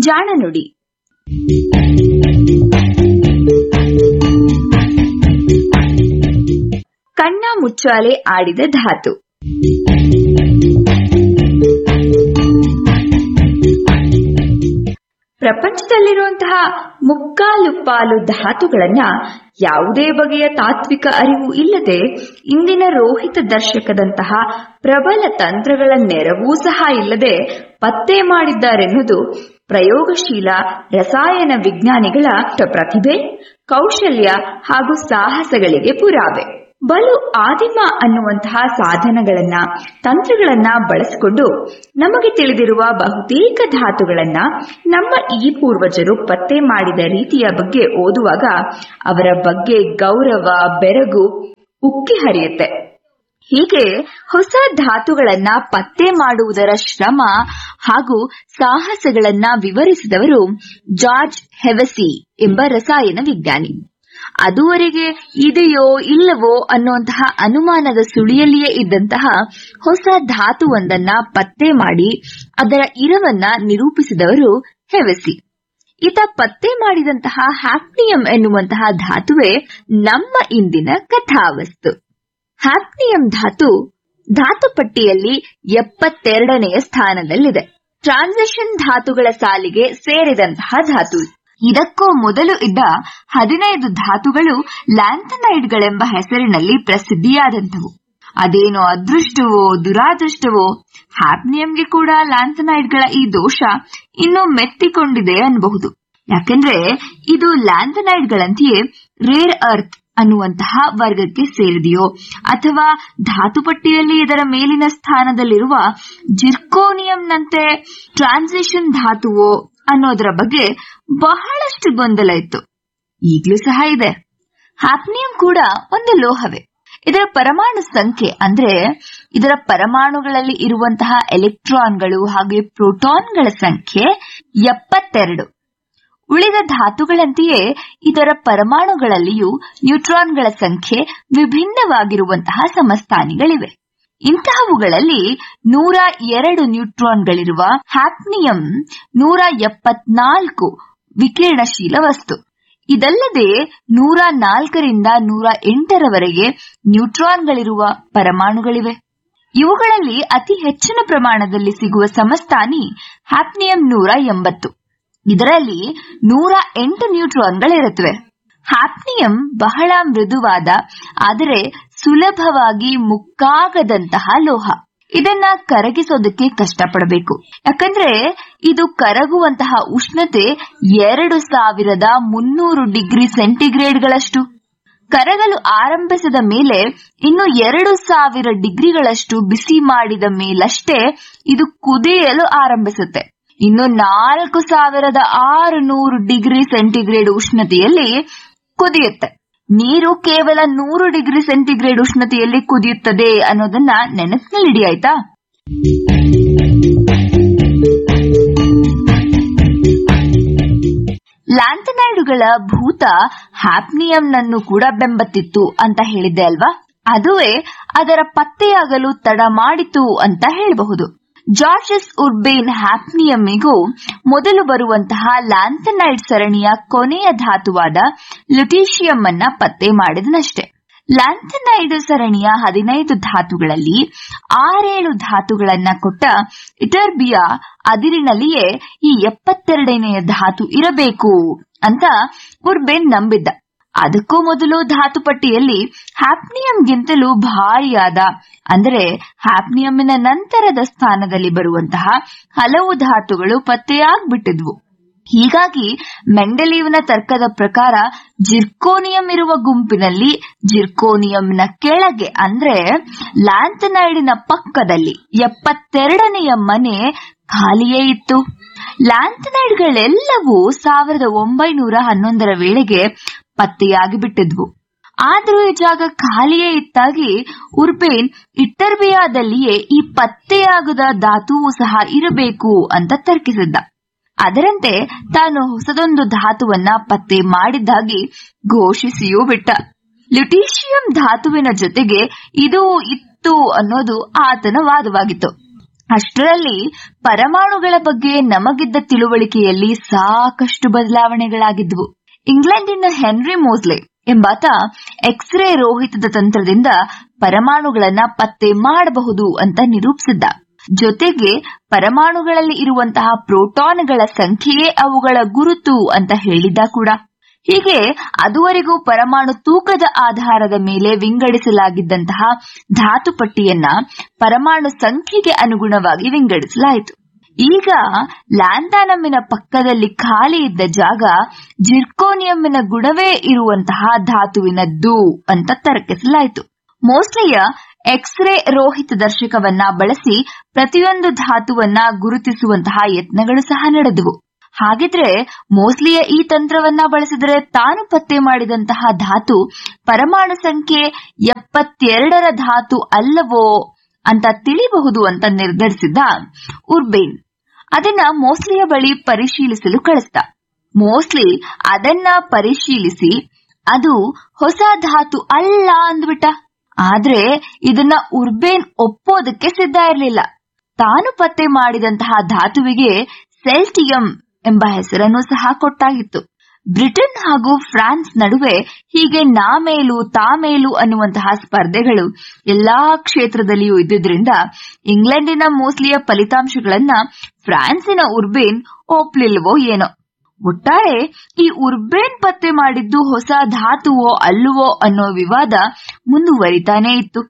ಜಾಣ ನುಡಿ ಕಣ್ಣ ಮುಚ್ಚಾಲೆ ಆಡಿದ ಧಾತು ಪ್ರಪಂಚದಲ್ಲಿರುವಂತಹ ಮುಕ್ಕಾಲು ಪಾಲು ಧಾತುಗಳನ್ನ ಯಾವುದೇ ಬಗೆಯ ತಾತ್ವಿಕ ಅರಿವು ಇಲ್ಲದೆ ಇಂದಿನ ರೋಹಿತ ದರ್ಶಕದಂತಹ ಪ್ರಬಲ ತಂತ್ರಗಳ ನೆರವೂ ಸಹ ಇಲ್ಲದೆ ಪತ್ತೆ ಮಾಡಿದ್ದಾರೆನ್ನುವುದು ಪ್ರಯೋಗಶೀಲ ರಸಾಯನ ವಿಜ್ಞಾನಿಗಳ ಪ್ರತಿಭೆ ಕೌಶಲ್ಯ ಹಾಗೂ ಸಾಹಸಗಳಿಗೆ ಪುರಾವೆ ಬಲು ಆದಿಮ ಅನ್ನುವಂತಹ ಸಾಧನಗಳನ್ನ ತಂತ್ರಗಳನ್ನ ಬಳಸಿಕೊಂಡು ನಮಗೆ ತಿಳಿದಿರುವ ಬಹುತೇಕ ಧಾತುಗಳನ್ನ ನಮ್ಮ ಈ ಪೂರ್ವಜರು ಪತ್ತೆ ಮಾಡಿದ ರೀತಿಯ ಬಗ್ಗೆ ಓದುವಾಗ ಅವರ ಬಗ್ಗೆ ಗೌರವ ಬೆರಗು ಉಕ್ಕಿ ಹರಿಯುತ್ತೆ ಹೀಗೆ ಹೊಸ ಧಾತುಗಳನ್ನ ಪತ್ತೆ ಮಾಡುವುದರ ಶ್ರಮ ಹಾಗೂ ಸಾಹಸಗಳನ್ನ ವಿವರಿಸಿದವರು ಜಾರ್ಜ್ ಹೆವೆಸಿ ಎಂಬ ರಸಾಯನ ವಿಜ್ಞಾನಿ ಅದುವರೆಗೆ ಇದೆಯೋ ಇಲ್ಲವೋ ಅನ್ನುವಂತಹ ಅನುಮಾನದ ಸುಳಿಯಲ್ಲಿಯೇ ಇದ್ದಂತಹ ಹೊಸ ಧಾತುವೊಂದನ್ನ ಪತ್ತೆ ಮಾಡಿ ಅದರ ಇರವನ್ನ ನಿರೂಪಿಸಿದವರು ಹೆವೆಸಿ ಈತ ಪತ್ತೆ ಮಾಡಿದಂತಹ ಹ್ಯಾಪ್ನಿಯಂ ಎನ್ನುವಂತಹ ಧಾತುವೇ ನಮ್ಮ ಇಂದಿನ ಕಥಾವಸ್ತು ಹ್ಯಾಪ್ನಿಯಂ ಧಾತು ಧಾತು ಪಟ್ಟಿಯಲ್ಲಿ ಎಪ್ಪತ್ತೆರಡನೆಯ ಸ್ಥಾನದಲ್ಲಿದೆ ಟ್ರಾನ್ಸಿಷನ್ ಧಾತುಗಳ ಸಾಲಿಗೆ ಸೇರಿದಂತಹ ಧಾತು ಇದಕ್ಕೂ ಮೊದಲು ಇದ್ದ ಹದಿನೈದು ಧಾತುಗಳು ಲ್ಯಾಂಥನೈಡ್ಗಳೆಂಬ ಹೆಸರಿನಲ್ಲಿ ಪ್ರಸಿದ್ಧಿಯಾದಂಥವು ಅದೇನೋ ಅದೃಷ್ಟವೋ ದುರಾದೃಷ್ಟವೋ ಹ್ಯಾಪ್ನಿಯಂಗೆ ಕೂಡ ಲ್ಯಾಂಥನೈಡ್ಗಳ ಈ ದೋಷ ಇನ್ನೂ ಮೆತ್ತಿಕೊಂಡಿದೆ ಅನ್ನಬಹುದು ಯಾಕೆಂದ್ರೆ ಇದು ಲ್ಯಾಂಥನೈಡ್ಗಳಂತೆಯೇ ರೇರ್ ಅರ್ತ್ ಅನ್ನುವಂತಹ ವರ್ಗಕ್ಕೆ ಸೇರಿದೆಯೋ ಅಥವಾ ಧಾತುಪಟ್ಟಿಯಲ್ಲಿ ಇದರ ಮೇಲಿನ ಸ್ಥಾನದಲ್ಲಿರುವ ಜಿರ್ಕೋನಿಯಂನಂತೆ ಟ್ರಾನ್ಸಿಷನ್ ಧಾತುವೋ ಅನ್ನೋದರ ಬಗ್ಗೆ ಬಹಳಷ್ಟು ಗೊಂದಲ ಇತ್ತು ಈಗಲೂ ಸಹ ಇದೆ ಹ್ಯಾಪ್ನಿಯಂ ಕೂಡ ಒಂದು ಲೋಹವೇ ಇದರ ಪರಮಾಣು ಸಂಖ್ಯೆ ಅಂದ್ರೆ ಇದರ ಪರಮಾಣುಗಳಲ್ಲಿ ಇರುವಂತಹ ಎಲೆಕ್ಟ್ರಾನ್ಗಳು ಹಾಗೆ ಪ್ರೋಟಾನ್ಗಳ ಸಂಖ್ಯೆ ಎಪ್ಪತ್ತೆರಡು ಉಳಿದ ಧಾತುಗಳಂತೆಯೇ ಇದರ ಪರಮಾಣುಗಳಲ್ಲಿಯೂ ನ್ಯೂಟ್ರಾನ್ಗಳ ಸಂಖ್ಯೆ ವಿಭಿನ್ನವಾಗಿರುವಂತಹ ಸಮಸ್ಥಾನಿಗಳಿವೆ ಇಂತಹವುಗಳಲ್ಲಿ ನೂರ ಎರಡು ನ್ಯೂಟ್ರಾನ್ಗಳಿರುವ ಹ್ಯಾಪ್ನಿಯಂ ನೂರ ಎಪ್ಪತ್ನಾಲ್ಕು ವಿಕಿರಣಶೀಲ ವಸ್ತು ಇದಲ್ಲದೆ ನೂರ ನಾಲ್ಕರಿಂದ ನೂರ ಎಂಟರವರೆಗೆ ನ್ಯೂಟ್ರಾನ್ಗಳಿರುವ ಪರಮಾಣುಗಳಿವೆ ಇವುಗಳಲ್ಲಿ ಅತಿ ಹೆಚ್ಚಿನ ಪ್ರಮಾಣದಲ್ಲಿ ಸಿಗುವ ಸಮಸ್ಥಾನಿ ಹ್ಯಾಪ್ನಿಯಂ ನೂರ ಎಂಬತ್ತು ಇದರಲ್ಲಿ ನೂರ ಎಂಟು ನ್ಯೂಟ್ರಾನ್ಗಳಿರುತ್ತವೆ ಹ್ಯಾಪ್ನಿಯಂ ಬಹಳ ಮೃದುವಾದ ಆದರೆ ಸುಲಭವಾಗಿ ಮುಕ್ಕಾಗದಂತಹ ಲೋಹ ಇದನ್ನ ಕರಗಿಸೋದಕ್ಕೆ ಕಷ್ಟಪಡಬೇಕು ಯಾಕಂದ್ರೆ ಇದು ಕರಗುವಂತಹ ಉಷ್ಣತೆ ಎರಡು ಸಾವಿರದ ಮುನ್ನೂರು ಡಿಗ್ರಿ ಸೆಂಟಿಗ್ರೇಡ್ಗಳಷ್ಟು ಕರಗಲು ಆರಂಭಿಸಿದ ಮೇಲೆ ಇನ್ನು ಎರಡು ಸಾವಿರ ಡಿಗ್ರಿಗಳಷ್ಟು ಬಿಸಿ ಮಾಡಿದ ಮೇಲಷ್ಟೇ ಇದು ಕುದಿಯಲು ಆರಂಭಿಸುತ್ತೆ ಇನ್ನು ನಾಲ್ಕು ಸಾವಿರದ ಆರು ನೂರು ಡಿಗ್ರಿ ಸೆಂಟಿಗ್ರೇಡ್ ಉಷ್ಣತೆಯಲ್ಲಿ ಕುದಿಯುತ್ತೆ ನೀರು ಕೇವಲ ನೂರು ಡಿಗ್ರಿ ಸೆಂಟಿಗ್ರೇಡ್ ಉಷ್ಣತೆಯಲ್ಲಿ ಕುದಿಯುತ್ತದೆ ಅನ್ನೋದನ್ನ ನೆನಪಿನಲ್ಲಿಡಿ ಆಯ್ತಾ ಲ್ಯಾಂಥನೈಡುಗಳ ಭೂತ ಹ್ಯಾಪ್ನಿಯಂನನ್ನು ಕೂಡ ಬೆಂಬತ್ತಿತ್ತು ಅಂತ ಹೇಳಿದ್ದೆ ಅಲ್ವಾ ಅದುವೇ ಅದರ ಪತ್ತೆಯಾಗಲು ತಡ ಮಾಡಿತು ಅಂತ ಹೇಳಬಹುದು ಜಾರ್ಜಸ್ ಉರ್ಬೇನ್ ಹ್ಯಾಪ್ನಿಯಮ್ಮಿಗೂ ಮೊದಲು ಬರುವಂತಹ ಲ್ಯಾಂಥನೈಡ್ ಸರಣಿಯ ಕೊನೆಯ ಧಾತುವಾದ ಲುಟೀಷಿಯಂ ಅನ್ನ ಪತ್ತೆ ಮಾಡಿದನಷ್ಟೇ ಲ್ಯಾಂಥನೈಡ್ ಸರಣಿಯ ಹದಿನೈದು ಧಾತುಗಳಲ್ಲಿ ಆರೇಳು ಧಾತುಗಳನ್ನ ಕೊಟ್ಟ ಇಟರ್ಬಿಯಾ ಅದಿರಿನಲ್ಲಿಯೇ ಈ ಎಪ್ಪತ್ತೆರಡನೆಯ ಧಾತು ಇರಬೇಕು ಅಂತ ಉರ್ಬೇನ್ ನಂಬಿದ್ದ ಅದಕ್ಕೂ ಮೊದಲು ಧಾತುಪಟ್ಟಿಯಲ್ಲಿ ಹ್ಯಾಪ್ನಿಯಂಗಿಂತಲೂ ಭಾರಿಯಾದ ಅಂದರೆ ಹ್ಯಾಪ್ನಿಯಂನ ನಂತರದ ಸ್ಥಾನದಲ್ಲಿ ಬರುವಂತಹ ಹಲವು ಧಾತುಗಳು ಪತ್ತೆಯಾಗ್ಬಿಟ್ಟಿದ್ವು ಹೀಗಾಗಿ ಮೆಂಡಲೀವ್ನ ತರ್ಕದ ಪ್ರಕಾರ ಜಿರ್ಕೋನಿಯಂ ಇರುವ ಗುಂಪಿನಲ್ಲಿ ಜಿರ್ಕೋನಿಯಂನ ಕೆಳಗೆ ಅಂದ್ರೆ ಲ್ಯಾಂಥನೈಡಿನ ಪಕ್ಕದಲ್ಲಿ ಎಪ್ಪತ್ತೆರಡನೆಯ ಮನೆ ಖಾಲಿಯೇ ಇತ್ತು ಲ್ಯಾಂಥನೈಡ್ಗಳೆಲ್ಲವೂ ಸಾವಿರದ ಒಂಬೈನೂರ ಹನ್ನೊಂದರ ವೇಳೆಗೆ ಪತ್ತೆಯಾಗಿ ಬಿಟ್ಟಿದ್ವು ಆದರೂ ಈ ಜಾಗ ಖಾಲಿಯೇ ಇತ್ತಾಗಿ ಉರ್ಬೇನ್ ಇಟ್ಟರ್ಬಿಯಾದಲ್ಲಿಯೇ ಈ ಪತ್ತೆಯಾಗದ ಧಾತುವು ಸಹ ಇರಬೇಕು ಅಂತ ತರ್ಕಿಸಿದ್ದ ಅದರಂತೆ ತಾನು ಹೊಸದೊಂದು ಧಾತುವನ್ನ ಪತ್ತೆ ಮಾಡಿದ್ದಾಗಿ ಘೋಷಿಸಿಯೂ ಬಿಟ್ಟ ಲ್ಯುಟೀಷಿಯಂ ಧಾತುವಿನ ಜೊತೆಗೆ ಇದು ಇತ್ತು ಅನ್ನೋದು ಆತನ ವಾದವಾಗಿತ್ತು ಅಷ್ಟರಲ್ಲಿ ಪರಮಾಣುಗಳ ಬಗ್ಗೆ ನಮಗಿದ್ದ ತಿಳುವಳಿಕೆಯಲ್ಲಿ ಸಾಕಷ್ಟು ಬದಲಾವಣೆಗಳಾಗಿದ್ವು ಇಂಗ್ಲೆಂಡಿನ ಹೆನ್ರಿ ಮೋಸ್ಲೆ ಎಂಬಾತ ಎಕ್ಸ್ರೇ ರೋಹಿತದ ತಂತ್ರದಿಂದ ಪರಮಾಣುಗಳನ್ನ ಪತ್ತೆ ಮಾಡಬಹುದು ಅಂತ ನಿರೂಪಿಸಿದ್ದ ಜೊತೆಗೆ ಪರಮಾಣುಗಳಲ್ಲಿ ಇರುವಂತಹ ಪ್ರೋಟಾನ್ಗಳ ಸಂಖ್ಯೆಯೇ ಅವುಗಳ ಗುರುತು ಅಂತ ಹೇಳಿದ್ದ ಕೂಡ ಹೀಗೆ ಅದುವರೆಗೂ ಪರಮಾಣು ತೂಕದ ಆಧಾರದ ಮೇಲೆ ವಿಂಗಡಿಸಲಾಗಿದ್ದಂತಹ ಧಾತು ಪಟ್ಟಿಯನ್ನ ಪರಮಾಣು ಸಂಖ್ಯೆಗೆ ಅನುಗುಣವಾಗಿ ವಿಂಗಡಿಸಲಾಯಿತು ಈಗ ಲ್ಯಾಂಥಾನಮ್ಮಿನ ಪಕ್ಕದಲ್ಲಿ ಖಾಲಿ ಇದ್ದ ಜಾಗ ಜಿರ್ಕೋನಿಯಂನ ಗುಣವೇ ಇರುವಂತಹ ಧಾತುವಿನದ್ದು ಅಂತ ತರ್ಕಿಸಲಾಯಿತು ಮೋಸ್ಲಿಯ ಎಕ್ಸ್ರೇ ರೋಹಿತ ದರ್ಶಕವನ್ನ ಬಳಸಿ ಪ್ರತಿಯೊಂದು ಧಾತುವನ್ನ ಗುರುತಿಸುವಂತಹ ಯತ್ನಗಳು ಸಹ ನಡೆದವು ಹಾಗಿದ್ರೆ ಮೋಸ್ಲಿಯ ಈ ತಂತ್ರವನ್ನ ಬಳಸಿದರೆ ತಾನು ಪತ್ತೆ ಮಾಡಿದಂತಹ ಧಾತು ಪರಮಾಣು ಸಂಖ್ಯೆ ಎಪ್ಪತ್ತೆರಡರ ಧಾತು ಅಲ್ಲವೋ ಅಂತ ತಿಳಿಬಹುದು ಅಂತ ನಿರ್ಧರಿಸಿದ್ದ ಉರ್ಬೇನ್ ಅದನ್ನ ಮೋಸ್ಲಿಯ ಬಳಿ ಪರಿಶೀಲಿಸಲು ಕಳಿಸ್ದ ಮೋಸ್ಲಿ ಅದನ್ನ ಪರಿಶೀಲಿಸಿ ಅದು ಹೊಸ ಧಾತು ಅಲ್ಲ ಅಂದ್ಬಿಟ್ಟ ಆದ್ರೆ ಇದನ್ನ ಉರ್ಬೇನ್ ಒಪ್ಪೋದಕ್ಕೆ ಸಿದ್ಧ ಇರಲಿಲ್ಲ ತಾನು ಪತ್ತೆ ಮಾಡಿದಂತಹ ಧಾತುವಿಗೆ ಸೆಲ್ಟಿಯಂ ಎಂಬ ಹೆಸರನ್ನು ಸಹ ಕೊಟ್ಟಾಗಿತ್ತು ಬ್ರಿಟನ್ ಹಾಗೂ ಫ್ರಾನ್ಸ್ ನಡುವೆ ಹೀಗೆ ನಾಮೇಲು ತಾಮೇಲು ಅನ್ನುವಂತಹ ಸ್ಪರ್ಧೆಗಳು ಎಲ್ಲಾ ಕ್ಷೇತ್ರದಲ್ಲಿಯೂ ಇದ್ದುದರಿಂದ ಇಂಗ್ಲೆಂಡಿನ ಮೋಸ್ಲಿಯ ಫಲಿತಾಂಶಗಳನ್ನ ಫ್ರಾನ್ಸಿನ ಉರ್ಬೇನ್ ಒಪ್ಲಿಲ್ವೋ ಏನೋ ಒಟ್ಟಾರೆ ಈ ಉರ್ಬೇನ್ ಪತ್ತೆ ಮಾಡಿದ್ದು ಹೊಸ ಧಾತುವೋ ಅಲ್ಲವೋ ಅನ್ನೋ ವಿವಾದ ಮುಂದುವರಿತಾನೇ ಇತ್ತು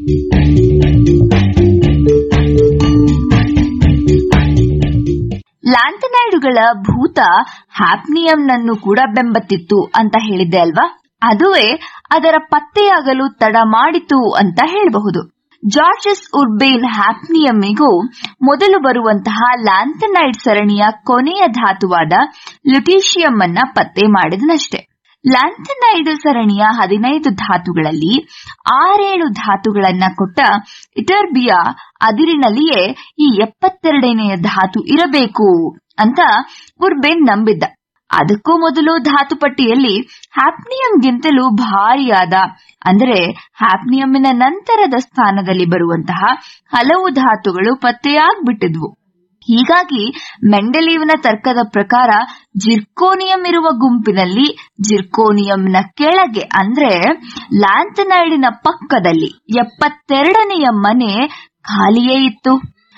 ಲ್ಯಾಂಥನೈಡುಗಳ ಭೂತ ಹ್ಯಾಪ್ನಿಯಂನನ್ನು ಕೂಡ ಬೆಂಬತ್ತಿತ್ತು ಅಂತ ಹೇಳಿದ್ದೆ ಅಲ್ವಾ ಅದುವೇ ಅದರ ಪತ್ತೆಯಾಗಲು ತಡ ಮಾಡಿತು ಅಂತ ಹೇಳಬಹುದು ಜಾರ್ಜಸ್ ಉರ್ಬೇನ್ ಹ್ಯಾಪ್ನಿಯಮ್ಮಿಗೂ ಮೊದಲು ಬರುವಂತಹ ಲ್ಯಾಂಥನೈಡ್ ಸರಣಿಯ ಕೊನೆಯ ಧಾತುವಾದ ಲುಟೀಷಿಯಂ ಅನ್ನ ಪತ್ತೆ ಮಾಡಿದನಷ್ಟೇ ಲ್ಯಾಂಥನೈಡ್ ಸರಣಿಯ ಹದಿನೈದು ಧಾತುಗಳಲ್ಲಿ ಆರೇಳು ಧಾತುಗಳನ್ನ ಕೊಟ್ಟ ಇಟರ್ಬಿಯಾ ಅದಿರಿನಲ್ಲಿಯೇ ಈ ಎಪ್ಪತ್ತೆರಡನೆಯ ಧಾತು ಇರಬೇಕು ಅಂತ ಉರ್ಬೇನ್ ನಂಬಿದ್ದ ಅದಕ್ಕೂ ಮೊದಲು ಧಾತು ಪಟ್ಟಿಯಲ್ಲಿ ಹ್ಯಾಪ್ನಿಯಂಗಿಂತಲೂ ಭಾರಿಯಾದ ಅಂದರೆ ಹ್ಯಾಪ್ನಿಯಂನ ನಂತರದ ಸ್ಥಾನದಲ್ಲಿ ಬರುವಂತಹ ಹಲವು ಧಾತುಗಳು ಪತ್ತೆಯಾಗ್ಬಿಟ್ಟಿದ್ವು ಹೀಗಾಗಿ ಮೆಂಡೆಲೀವ್ನ ತರ್ಕದ ಪ್ರಕಾರ ಜಿರ್ಕೋನಿಯಂ ಇರುವ ಗುಂಪಿನಲ್ಲಿ ಜಿರ್ಕೋನಿಯಂನ ಕೆಳಗೆ ಅಂದ್ರೆ ಲ್ಯಾಂಥನೈಡಿನ ಪಕ್ಕದಲ್ಲಿ ಎಪ್ಪತ್ತೆರಡನೆಯ ಮನೆ ಖಾಲಿಯೇ ಇತ್ತು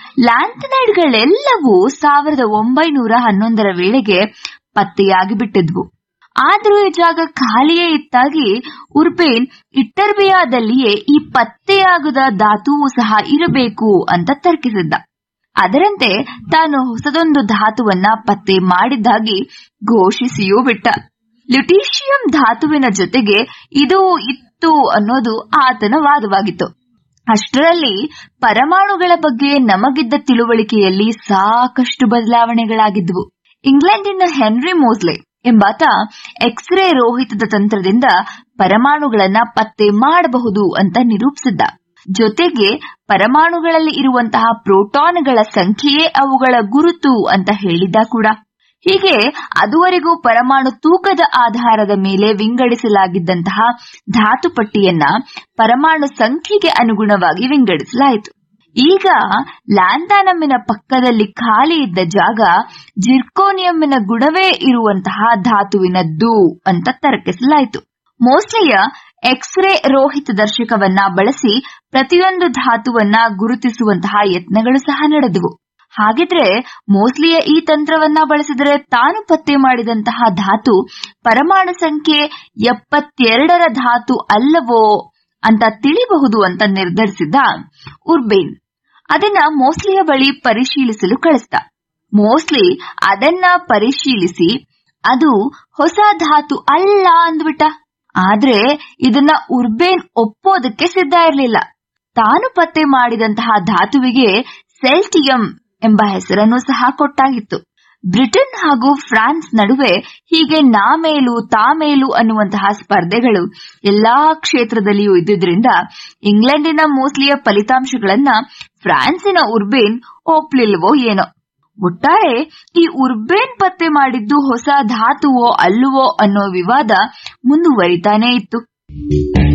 ಲ್ಯಾಂಥನೈಡ್ಗಳೆಲ್ಲವೂ ಸಾವಿರದ ಒಂಬೈನೂರ ಹನ್ನೊಂದರ ವೇಳೆಗೆ ಪತ್ತೆಯಾಗಿ ಬಿಟ್ಟಿದ್ವು ಆದ್ರೂ ಈ ಜಾಗ ಖಾಲಿಯೇ ಇತ್ತಾಗಿ ಉರ್ಬೇನ್ ಇಟ್ಟರ್ಬಿಯಾದಲ್ಲಿಯೇ ಈ ಪತ್ತೆಯಾಗದ ಧಾತುವು ಸಹ ಇರಬೇಕು ಅಂತ ತರ್ಕಿಸಿದ್ದ ಅದರಂತೆ ತಾನು ಹೊಸದೊಂದು ಧಾತುವನ್ನ ಪತ್ತೆ ಮಾಡಿದ್ದಾಗಿ ಘೋಷಿಸಿಯೂ ಬಿಟ್ಟ ಲ್ಯುಟೀಷಿಯಂ ಧಾತುವಿನ ಜೊತೆಗೆ ಇದು ಇತ್ತು ಅನ್ನೋದು ಆತನ ವಾದವಾಗಿತ್ತು ಅಷ್ಟರಲ್ಲಿ ಪರಮಾಣುಗಳ ಬಗ್ಗೆ ನಮಗಿದ್ದ ತಿಳುವಳಿಕೆಯಲ್ಲಿ ಸಾಕಷ್ಟು ಬದಲಾವಣೆಗಳಾಗಿದ್ವು ಇಂಗ್ಲೆಂಡಿನ ಹೆನ್ರಿ ಮೋಸ್ಲೆ ಎಂಬಾತ ಎಕ್ಸ್ರೇ ರೋಹಿತದ ತಂತ್ರದಿಂದ ಪರಮಾಣುಗಳನ್ನ ಪತ್ತೆ ಮಾಡಬಹುದು ಅಂತ ನಿರೂಪಿಸಿದ್ದ ಜೊತೆಗೆ ಪರಮಾಣುಗಳಲ್ಲಿ ಇರುವಂತಹ ಪ್ರೋಟಾನ್ಗಳ ಸಂಖ್ಯೆಯೇ ಅವುಗಳ ಗುರುತು ಅಂತ ಹೇಳಿದ್ದ ಕೂಡ ಹೀಗೆ ಅದುವರೆಗೂ ಪರಮಾಣು ತೂಕದ ಆಧಾರದ ಮೇಲೆ ವಿಂಗಡಿಸಲಾಗಿದ್ದಂತಹ ಧಾತು ಪಟ್ಟಿಯನ್ನ ಪರಮಾಣು ಸಂಖ್ಯೆಗೆ ಅನುಗುಣವಾಗಿ ವಿಂಗಡಿಸಲಾಯಿತು ಈಗ ಲ್ಯಾಂಥಾನಮ್ಮಿನ ಪಕ್ಕದಲ್ಲಿ ಖಾಲಿ ಇದ್ದ ಜಾಗ ಜಿರ್ಕೋನಿಯಂನ ಗುಣವೇ ಇರುವಂತಹ ಧಾತುವಿನದ್ದು ಅಂತ ತರ್ಕಿಸಲಾಯಿತು ಮೋಸ್ಲಿಯ ಎಕ್ಸ್ರೇ ರೋಹಿತ ದರ್ಶಕವನ್ನ ಬಳಸಿ ಪ್ರತಿಯೊಂದು ಧಾತುವನ್ನ ಗುರುತಿಸುವಂತಹ ಯತ್ನಗಳು ಸಹ ನಡೆದವು ಹಾಗಿದ್ರೆ ಮೋಸ್ಲಿಯ ಈ ತಂತ್ರವನ್ನ ಬಳಸಿದರೆ ತಾನು ಪತ್ತೆ ಮಾಡಿದಂತಹ ಧಾತು ಪರಮಾಣು ಸಂಖ್ಯೆ ಎಪ್ಪತ್ತೆರಡರ ಧಾತು ಅಲ್ಲವೋ ಅಂತ ತಿಳಿಬಹುದು ಅಂತ ನಿರ್ಧರಿಸಿದ್ದ ಉರ್ಬೇನ್ ಅದನ್ನ ಮೋಸ್ಲಿಯ ಬಳಿ ಪರಿಶೀಲಿಸಲು ಕಳಿಸ್ದ ಮೋಸ್ಲಿ ಅದನ್ನ ಪರಿಶೀಲಿಸಿ ಅದು ಹೊಸ ಧಾತು ಅಲ್ಲ ಅಂದ್ಬಿಟ್ಟ ಆದ್ರೆ ಇದನ್ನ ಉರ್ಬೇನ್ ಒಪ್ಪೋದಕ್ಕೆ ಸಿದ್ಧ ಇರಲಿಲ್ಲ ತಾನು ಪತ್ತೆ ಮಾಡಿದಂತಹ ಧಾತುವಿಗೆ ಸೆಲ್ಟಿಯಂ ಎಂಬ ಹೆಸರನ್ನು ಸಹ ಕೊಟ್ಟಾಗಿತ್ತು ಬ್ರಿಟನ್ ಹಾಗೂ ಫ್ರಾನ್ಸ್ ನಡುವೆ ಹೀಗೆ ನಾಮೇಲು ತಾಮೇಲು ಅನ್ನುವಂತಹ ಸ್ಪರ್ಧೆಗಳು ಎಲ್ಲಾ ಕ್ಷೇತ್ರದಲ್ಲಿಯೂ ಇದ್ದುದರಿಂದ ಇಂಗ್ಲೆಂಡಿನ ಮೋಸ್ಲಿಯ ಫಲಿತಾಂಶಗಳನ್ನ ಫ್ರಾನ್ಸಿನ ಉರ್ಬೇನ್ ಒಪ್ಲಿಲ್ವೋ ಏನೋ ಒಟ್ಟಾರೆ ಈ ಉರ್ಬೇನ್ ಪತ್ತೆ ಮಾಡಿದ್ದು ಹೊಸ ಧಾತುವೋ ಅಲ್ಲವೋ ಅನ್ನೋ ವಿವಾದ ಮುಂದುವರಿತಾನೇ ಇತ್ತು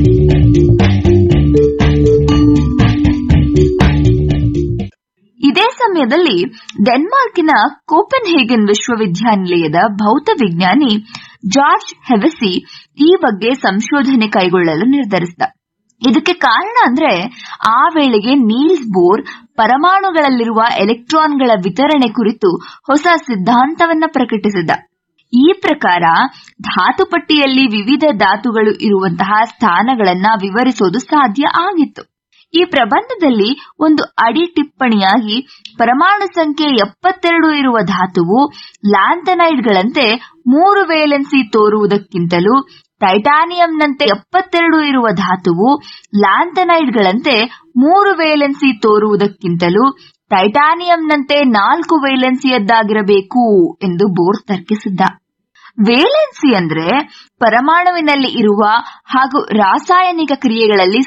ಇದೇ ಸಮಯದಲ್ಲಿ ಡೆನ್ಮಾರ್ಕಿನ ಕೋಪೆನ್ ಹೇಗನ್ ವಿಶ್ವವಿದ್ಯಾನಿಲಯದ ಭೌತ ವಿಜ್ಞಾನಿ ಜಾರ್ಜ್ ಹೆವೆಸಿ ಈ ಬಗ್ಗೆ ಸಂಶೋಧನೆ ಕೈಗೊಳ್ಳಲು ನಿರ್ಧರಿಸಿದ ಇದಕ್ಕೆ ಕಾರಣ ಅಂದ್ರೆ ಆ ವೇಳೆಗೆ ನೀಲ್ಸ್ ಬೋರ್ ಪರಮಾಣುಗಳಲ್ಲಿರುವ ಎಲೆಕ್ಟ್ರಾನ್ಗಳ ವಿತರಣೆ ಕುರಿತು ಹೊಸ ಸಿದ್ಧಾಂತವನ್ನ ಪ್ರಕಟಿಸಿದ ಈ ಪ್ರಕಾರ ಧಾತು ಪಟ್ಟಿಯಲ್ಲಿ ವಿವಿಧ ಧಾತುಗಳು ಇರುವಂತಹ ಸ್ಥಾನಗಳನ್ನ ವಿವರಿಸೋದು ಸಾಧ್ಯ ಆಗಿತ್ತು ಈ ಪ್ರಬಂಧದಲ್ಲಿ ಒಂದು ಅಡಿ ಟಿಪ್ಪಣಿಯಾಗಿ ಪರಮಾಣು ಸಂಖ್ಯೆ ಎಪ್ಪತ್ತೆರಡು ಇರುವ ಧಾತುವು ಲ್ಯಾಂಥನೈಡ್ಗಳಂತೆ ಮೂರು ವೇಲೆನ್ಸಿ ತೋರುವುದಕ್ಕಿಂತಲೂ ಟೈಟಾನಿಯಂನಂತೆ ಎಪ್ಪತ್ತೆರಡು ಇರುವ ಧಾತುವು ಲ್ಯಾಂಥನೈಡ್ಗಳಂತೆ ಮೂರು ವೇಲೆನ್ಸಿ ತೋರುವುದಕ್ಕಿಂತಲೂ ಟೈಟಾನಿಯಂನಂತೆ ನಾಲ್ಕು ವೇಲೆನ್ಸಿಯದ್ದಾಗಿರಬೇಕು ಎಂದು ಬೋರ್ ತರ್ಕಿಸಿದ್ದ ವೇಲೆನ್ಸಿ ಅಂದ್ರೆ ಪರಮಾಣುವಿನಲ್ಲಿ ಇರುವ ಹಾಗೂ ರಾಸಾಯನಿಕ ಕ್ರಿಯೆಗಳಲ್ಲಿ